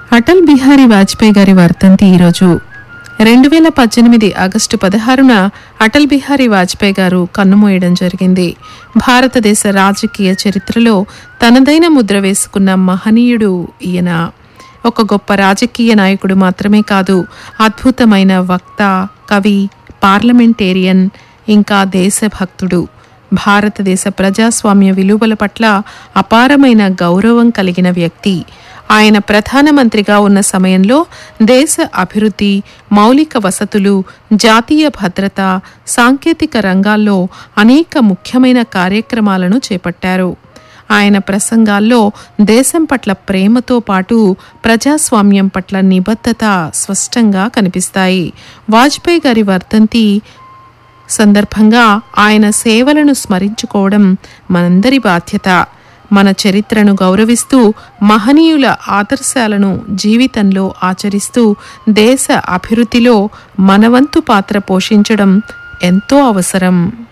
అటల్ బిహారీ వాజ్పేయి గారి వర్ధంతి ఈరోజు రెండు వేల పద్దెనిమిది ఆగస్టు పదహారున అటల్ బిహారీ వాజ్పేయి గారు కన్నుమూయడం జరిగింది భారతదేశ రాజకీయ చరిత్రలో తనదైన ముద్ర వేసుకున్న మహనీయుడు ఈయన ఒక గొప్ప రాజకీయ నాయకుడు మాత్రమే కాదు అద్భుతమైన వక్త కవి పార్లమెంటేరియన్ ఇంకా దేశభక్తుడు భారతదేశ ప్రజాస్వామ్య విలువల పట్ల అపారమైన గౌరవం కలిగిన వ్యక్తి ఆయన ప్రధానమంత్రిగా ఉన్న సమయంలో దేశ అభివృద్ధి మౌలిక వసతులు జాతీయ భద్రత సాంకేతిక రంగాల్లో అనేక ముఖ్యమైన కార్యక్రమాలను చేపట్టారు ఆయన ప్రసంగాల్లో దేశం పట్ల ప్రేమతో పాటు ప్రజాస్వామ్యం పట్ల నిబద్ధత స్పష్టంగా కనిపిస్తాయి వాజ్పేయి గారి వర్ధంతి సందర్భంగా ఆయన సేవలను స్మరించుకోవడం మనందరి బాధ్యత మన చరిత్రను గౌరవిస్తూ మహనీయుల ఆదర్శాలను జీవితంలో ఆచరిస్తూ దేశ అభివృద్ధిలో మనవంతు పాత్ర పోషించడం ఎంతో అవసరం